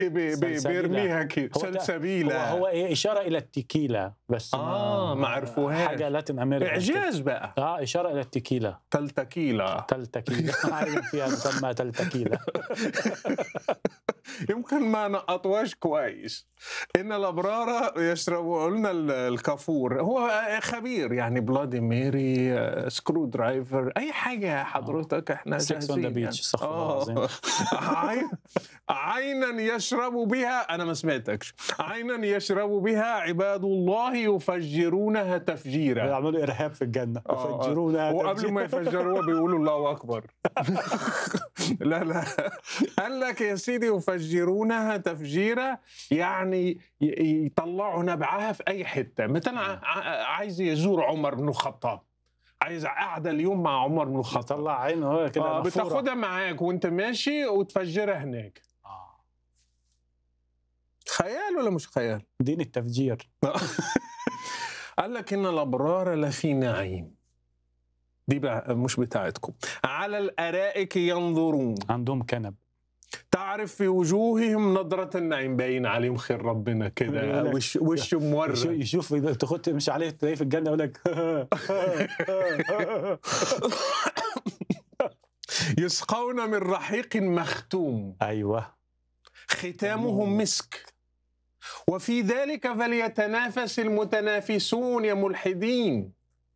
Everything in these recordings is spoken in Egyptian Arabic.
بي- بي- سلسبيلة. بيرميها كده هو ده- سلسبيلة هو, هو ايه اشاره الى التكيلا بس آه، ما عرفوهاش. حاجه لاتين امريكا إعجاز بقى اه اشاره الى التكيلا تلتكيلة تل تكيلا عارف فيها مسمى تل تكيلا يمكن ما نقطواش كويس ان الابرار يشربوا قلنا ال- الكافور هو خبير يعني بلادي ميري آه، سكرو درايفر اي حاجه حضرتك احنا Six on the جاهزين beach، استغفر الله آه. العظيم. عين- عينا يشرب بها انا ما سمعتكش عينا يشرب بها عباد الله يفجرونها تفجيرا يعملوا ارهاب في الجنه آه، يفجرونا وقبل ما يفجروها بيقولوا الله اكبر لا لا قال لك يا سيدي يفجرونها تفجيرا يعني ي- يطلعوا نبعها في اي حته مثلا ع- ع- عايز يزور عمر بن الخطاب عايز قاعده اليوم مع عمر بن الخطاب طلع عينه هو كده آه نافورة. بتاخدها معاك وانت ماشي وتفجرها هناك آه. خيال ولا مش خيال دين التفجير قال لك ان الابرار لفي نعيم دي بقى مش بتاعتكم على الارائك ينظرون عندهم كنب تعرف في وجوههم نظرة النعيم باين عليهم خير ربنا كده يقول لك- وش وش يشوف- مورد يشوف إذا تاخد تمشي عليه تلاقيه في الجنه يقول لك يسقون من رحيق مختوم ايوه ختامه مسك وفي ذلك فليتنافس المتنافسون يا ملحدين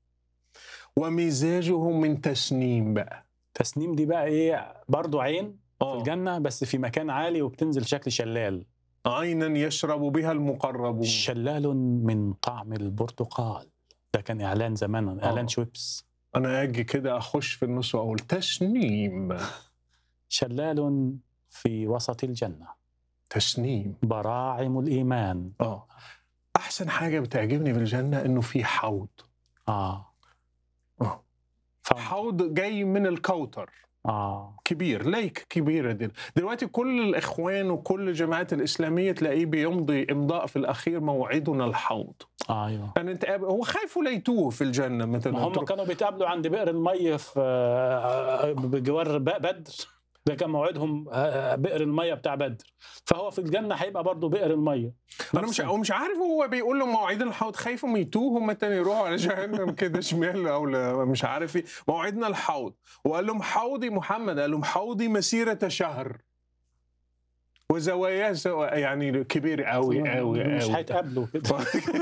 ومزاجه من تسنيم بقى تسنيم دي بقى ايه برضو عين في آه. الجنه بس في مكان عالي وبتنزل شكل شلال عينا يشرب بها المقربون شلال من طعم البرتقال ده كان اعلان زمان اعلان آه. شويبس انا اجي كده اخش في النص واقول تسنيم شلال في وسط الجنه تسنيم براعم الايمان اه احسن حاجه بتعجبني في الجنه انه في حوض اه آه. ف... حوض جاي من الكوثر اه كبير ليك كبيره دي دلوقتي كل الاخوان وكل الجماعات الاسلاميه تلاقيه بيمضي امضاء في الاخير موعدنا الحوض ايوه يعني انت هو خايف لا يتوه في الجنه مثلا ما هم تروح- كانوا بيتقابلوا عند بئر المية في آه، بجوار ب- بدر ده كان موعدهم آه، بئر المية بتاع بدر فهو في الجنة هيبقى برضه بئر المية انا مش ومش عارف هو بيقول له مواعيد الحوض خايفهم يتوهوا مثلا يروحوا على جهنم كده شمال او لا مش عارف ايه موعدنا الحوض وقال لهم حوضي محمد قال لهم حوضي مسيره شهر وزواياه سوا- يعني كبير قوي قوي مش قوي هيتقابلوا كده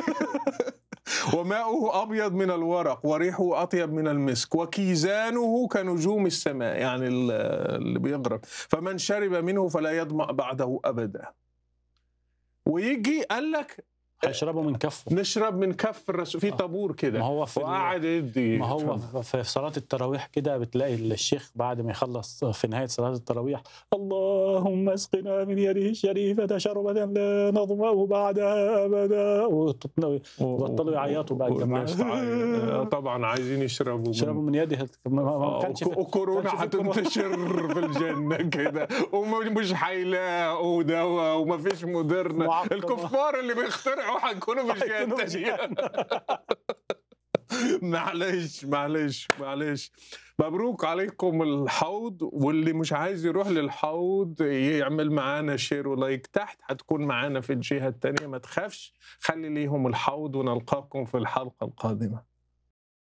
وماؤه أبيض من الورق وريحه أطيب من المسك وكيزانه كنجوم السماء يعني ال- اللي بيغرب فمن شرب منه فلا يظمأ بعده أبدا ويجي قال لك هيشربوا من كفه نشرب من كف الرسول في آه. طابور ما كده هو في ال- وقعد يدي ما هو في صلاة التراويح كده بتلاقي الشيخ بعد ما يخلص في نهاية صلاة التراويح اللهم اسقنا من يده الشريفة شربة لا نظمأ بعدها أبدا وتطلعوا- بطلوا يعيطوا بقى الجماعة والناس تعيط. آه، طبعا عايزين يشربوا من- شربوا من يده ما- ما- ما آه، كانش وك- في- وكورونا كانش في كورونا. هتنتشر في الجنة كده ومش هيلاقوا دواء ومفيش موديرنا معقمة. الكفار اللي بيخترعوا هيكونوا في هيكونوا في الجنة معلش معلش معلش مبروك عليكم الحوض واللي مش عايز يروح للحوض يعمل معانا شير ولايك تحت هتكون معانا في الجهة التانية ما تخافش خلي ليهم الحوض ونلقاكم في الحلقة القادمة